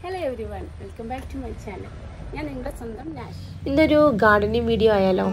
hello everyone welcome back to my channel ഞാൻ നിങ്ങളുടെ സ്വന്തം നാഷ് ഇന്നൊരു ഗാർഡനിങ് വീഡിയോ ആയാലോ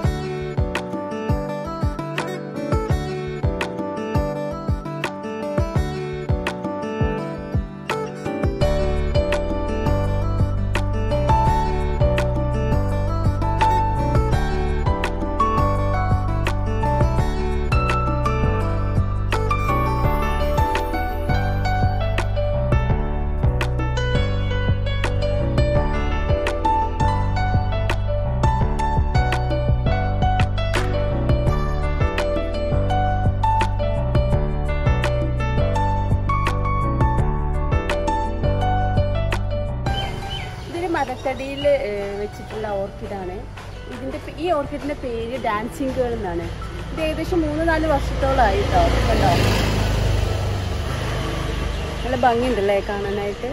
ഇതൊരു മരത്തടിയിൽ വെച്ചിട്ടുള്ള ഓർക്കിഡാണ് ഇതിൻ്റെ പേ- ഈ ഓർക്കിഡിൻ്റെ പേര് ഡാൻസിങ് ഗേൾ എന്നാണ് ഇത് ഏകദേശം മൂന്ന് നാല് വർഷത്തോളമായി കേട്ടോ കണ്ടോ നല്ല ഭംഗിയുണ്ടല്ലേ കാണാനായിട്ട്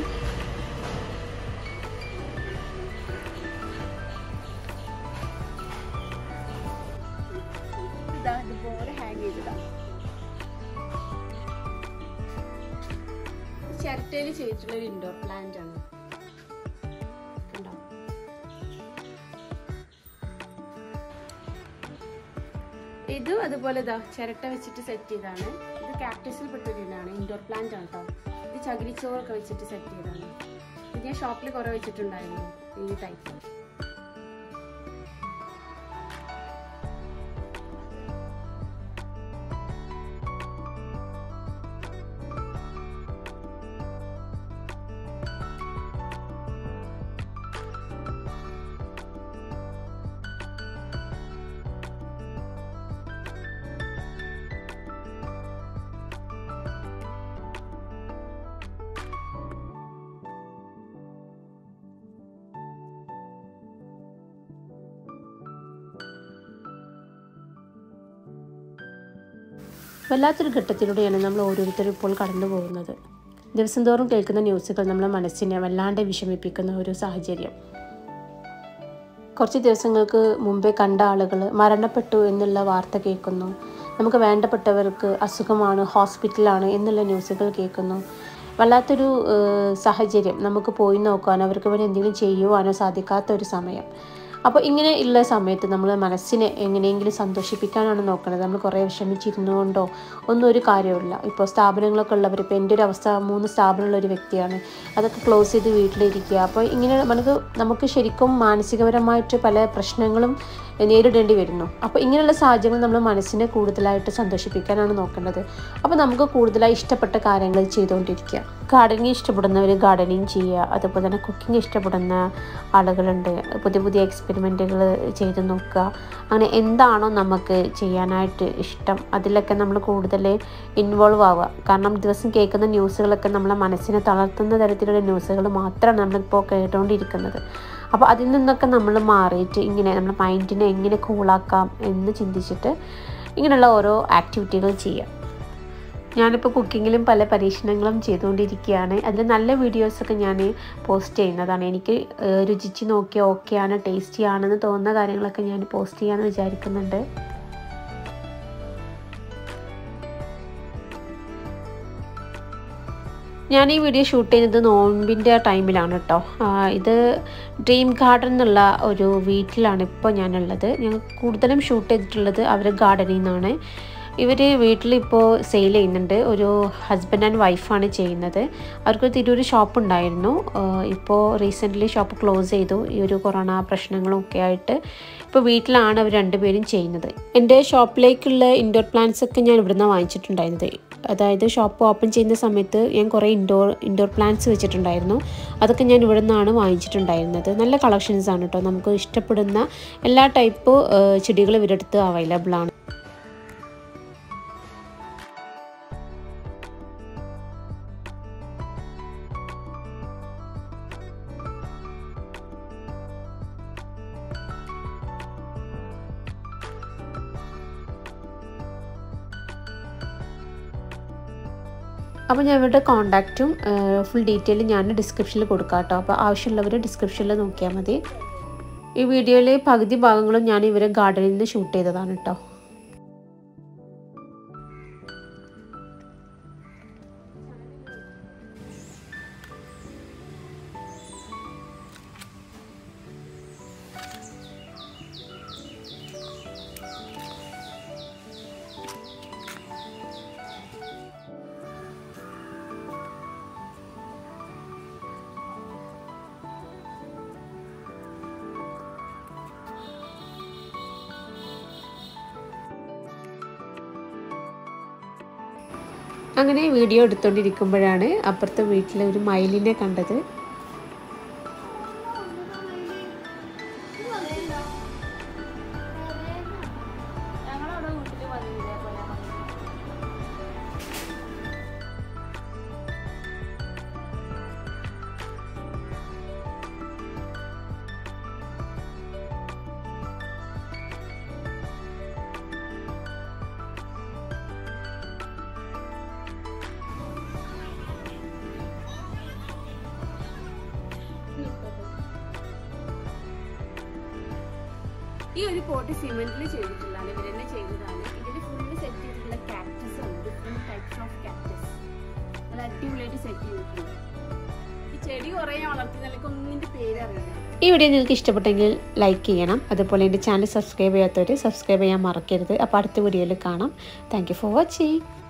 ഇതാ ഇതുപോലെ ഹാങ് ചെയ്തതാണ് ചിരട്ടയിൽ ചെയ്തിട്ടുള്ള ഒരു ഇൻഡോർ പ്ലാന്റ് ആണ് കണ്ടോ ഇതും അതുപോലെ ഇതാ ചിരട്ട വെച്ചിട്ട് സെറ്റ് ചെയ്താണ് ഇത് കാക്ടസിൽ പെട്ടൊരിതാണ് ഇൻഡോർ പ്ലാന്റ് ആണ് കേട്ടോ ഇത് ചകിരിച്ചോറൊക്കെ വെച്ചിട്ട് സെറ്റ് ചെയ്താണ് ഇത് ഞാൻ ഷോപ്പിൽ കുറെ വെച്ചിട്ടുണ്ടായിരുന്നു ഈ ടൈപ്പ് വല്ലാത്തൊരു ഘട്ടത്തിലൂടെയാണ് നമ്മൾ ഓരോരുത്തരും ഇപ്പോൾ കടന്നു പോകുന്നത് ദിവസം തോറും കേൾക്കുന്ന ന്യൂസുകൾ നമ്മുടെ മനസ്സിനെ വല്ലാണ്ട് വിഷമിപ്പിക്കുന്ന ഒരു സാഹചര്യം കുറച്ച് ദിവസങ്ങൾക്ക് മുമ്പേ കണ്ട ആളുകൾ മരണപ്പെട്ടു എന്നുള്ള വാർത്ത കേൾക്കുന്നു നമുക്ക് വേണ്ടപ്പെട്ടവർക്ക് അസുഖമാണ് ഹോസ്പിറ്റലാണ് എന്നുള്ള ന്യൂസുകൾ കേൾക്കുന്നു വല്ലാത്തൊരു ഏഹ്, സാഹചര്യം നമുക്ക് പോയി നോക്കാനോ അവർക്ക് വേണ്ടി എന്തെങ്കിലും ചെയ്യുവാനോ സാധിക്കാത്ത ഒരു സമയം അപ്പോൾ ഇങ്ങനെ ഉള്ള സമയത്ത് നമ്മൾ മനസ്സിനെ എങ്ങനെയെങ്കിലും സന്തോഷിപ്പിക്കാനാണ് നോക്കുന്നത് നമ്മൾ കുറേ വിഷമിച്ചിരുന്നുകൊണ്ടോ ഒന്നും ഒരു കാര്യമില്ല ഇപ്പോൾ സ്ഥാപനങ്ങളൊക്കെ ഉള്ളവർ ഇപ്പോൾ എൻ്റെ ഒരു അവസ്ഥ മൂന്ന് സ്ഥാപനമുള്ള ഒരു വ്യക്തിയാണ് അതൊക്കെ ക്ലോസ് ചെയ്ത് വീട്ടിലിരിക്കുക അപ്പോൾ ഇങ്ങനെ നമുക്ക് നമുക്ക് ശരിക്കും മാനസികപരമായിട്ട് പല പ്രശ്നങ്ങളും നേരിടേണ്ടി വരുന്നു അപ്പോൾ ഇങ്ങനെയുള്ള സാഹചര്യങ്ങൾ നമ്മൾ മനസ്സിനെ കൂടുതലായിട്ട് സന്തോഷിപ്പിക്കാനാണ് നോക്കേണ്ടത് അപ്പോൾ നമുക്ക് കൂടുതലായി ഇഷ്ടപ്പെട്ട കാര്യങ്ങൾ ചെയ്തുകൊണ്ടിരിക്കുക ഗാർഡനിങ് ഇഷ്ടപ്പെടുന്നവർ ഗാർഡനിങ് ചെയ്യുക അതുപോലെ തന്നെ കുക്കിംഗ് ഇഷ്ടപ്പെടുന്ന ആളുകളുണ്ട് പുതിയ പുതിയ എക്സ്പെരിമെൻറ്റുകൾ ചെയ്ത് നോക്കുക അങ്ങനെ എന്താണോ നമുക്ക് ചെയ്യാനായിട്ട് ഇഷ്ടം അതിലൊക്കെ നമ്മൾ കൂടുതൽ ഇൻവോൾവ് ആവുക കാരണം ദിവസം കേൾക്കുന്ന ന്യൂസുകളൊക്കെ നമ്മളെ മനസ്സിനെ തളർത്തുന്ന തരത്തിലുള്ള ന്യൂസുകൾ മാത്രമാണ് നമ്മളിപ്പോൾ കേട്ടുകൊണ്ടിരിക്കുന്നത് അപ്പോൾ അതിൽ നിന്നൊക്കെ നമ്മൾ മാറിയിട്ട് ഇങ്ങനെ നമ്മുടെ മൈൻഡിനെ എങ്ങനെ കൂളാക്കാം എന്ന് ചിന്തിച്ചിട്ട് ഇങ്ങനെയുള്ള ഓരോ ആക്ടിവിറ്റികൾ ചെയ്യാം ഞാനിപ്പോൾ കുക്കിങ്ങിലും പല പരീക്ഷണങ്ങളും ചെയ്തുകൊണ്ടിരിക്കുകയാണ് അതിൽ നല്ല വീഡിയോസൊക്കെ ഞാൻ പോസ്റ്റ് ചെയ്യുന്നതാണ് എനിക്ക് ഏഹ്, രുചിച്ച് നോക്കി ഓക്കെയാണ് ടേസ്റ്റി ആണെന്ന് തോന്നുന്ന കാര്യങ്ങളൊക്കെ ഞാൻ പോസ്റ്റ് ചെയ്യാമെന്ന് വിചാരിക്കുന്നുണ്ട് ഞാൻ ഈ വീഡിയോ ഷൂട്ട് ചെയ്യുന്നത് നോമ്പിൻ്റെ ടൈമിലാണ് കേട്ടോ ആ, ഇത് ഡ്രീം ഗാർഡൻ എന്നുള്ള ഒരു വീട്ടിലാണ് ഇപ്പോൾ ഞാനുള്ളത് ഞാൻ കൂടുതലും ഷൂട്ട് ചെയ്തിട്ടുള്ളത് അവരുടെ ഗാർഡനിൽ നിന്നാണ് ഇവർ വീട്ടിലിപ്പോൾ സെയിൽ ചെയ്യുന്നുണ്ട് ഒരു ഹസ്ബൻഡ് ആൻഡ് വൈഫാണ് ചെയ്യുന്നത് അവർക്ക് തിരൂർ ഷോപ്പ് ഉണ്ടായിരുന്നു ഇപ്പോൾ റീസെൻ്റ്ലി ഷോപ്പ് ക്ലോസ് ചെയ്തു ഈ ഒരു കൊറോണ പ്രശ്നങ്ങളും ഒക്കെ ആയിട്ട് ഇപ്പോൾ വീട്ടിലാണ് അവർ രണ്ടുപേരും ചെയ്യുന്നത് എൻ്റെ ഷോപ്പിലേക്കുള്ള ഇൻഡോർ പ്ലാന്റ്സ് ഒക്കെ ഞാൻ ഇവിടുന്ന് വാങ്ങിച്ചിട്ടുണ്ടായിരുന്നത് അതായത് ഷോപ്പ് ഓപ്പൺ ചെയ്യുന്ന സമയത്ത് ഞാൻ കുറേ ഇൻഡോർ ഇൻഡോർ പ്ലാന്റ്സ് വെച്ചിട്ടുണ്ടായിരുന്നു അതൊക്കെ ഞാൻ ഇവിടെ നിന്നാണ് വാങ്ങിച്ചിട്ടുണ്ടായിരുന്നത് നല്ല കളക്ഷൻസ് ആണ് കേട്ടോ നമുക്ക് ഇഷ്ടപ്പെടുന്ന എല്ലാ ടൈപ്പ് ചെടികൾ ഇവരുടെ അടുത്ത് അവൈലബിൾ ആണ് അപ്പോൾ ഞാൻ ഇവരുടെ കോൺടാക്റ്റും ഫുൾ ഡീറ്റെയിൽ ഞാൻ ഡിസ്ക്രിപ്ഷനിൽ കൊടുക്കാം കേട്ടോ അപ്പോൾ ആവശ്യമുള്ളവർ ഡിസ്ക്രിപ്ഷനിൽ നോക്കിയാൽ മതി ഈ വീഡിയോയിലെ പകുതി ഭാഗങ്ങളും ഞാൻ ഇവരെ ഗാർഡനിൽ നിന്ന് ഷൂട്ട് ചെയ്തതാണ് കേട്ടോ അങ്ങനെ വീഡിയോ എടുത്തുകൊണ്ടിരിക്കുമ്പോഴാണ് അപ്പുറത്തെ വീട്ടിലെ ഒരു മയിലിനെ കണ്ടത് ഞങ്ങളവിടെ വീട്ടിൽ വന്നില്ല ഇതേപോലെ ഈ ഒരു പോട്ട് സിമെന്റിൽ ചെയ്തിട്ടുള്ളതാണ് ഇവർ തന്നെ ചെയ്തതാണ് ഇതിൽ ഫുള്ള് സെറ്റ് ചെയ്തിട്ടുള്ള കാക്ടസ് ഉണ്ട് ഡിഫറെന്റ് ടൈപ്സ് ഓഫ് കാക്ടസ് അത് അടിപൊളിയായിട്ട് സെറ്റ് ചെയ്തിട്ടുണ്ട് ഈ ചെടി കുറേ ഞാൻ വളർത്തി നിലക്ക് ഒന്നിന്റെ പേര് അറിയില്ല ഈ വീഡിയോ നിങ്ങൾക്ക് ഇഷ്ടപ്പെട്ടെങ്കിൽ ലൈക്ക് ചെയ്യണം അതുപോലെ എൻ്റെ ചാനൽ സബ്സ്ക്രൈബ് ചെയ്യാത്തവർ സബ്സ്ക്രൈബ് ചെയ്യാൻ മറക്കരുത് അപ്പോൾ അടുത്ത വീഡിയോയിൽ കാണാം താങ്ക് യു ഫോർ വാച്ചിങ്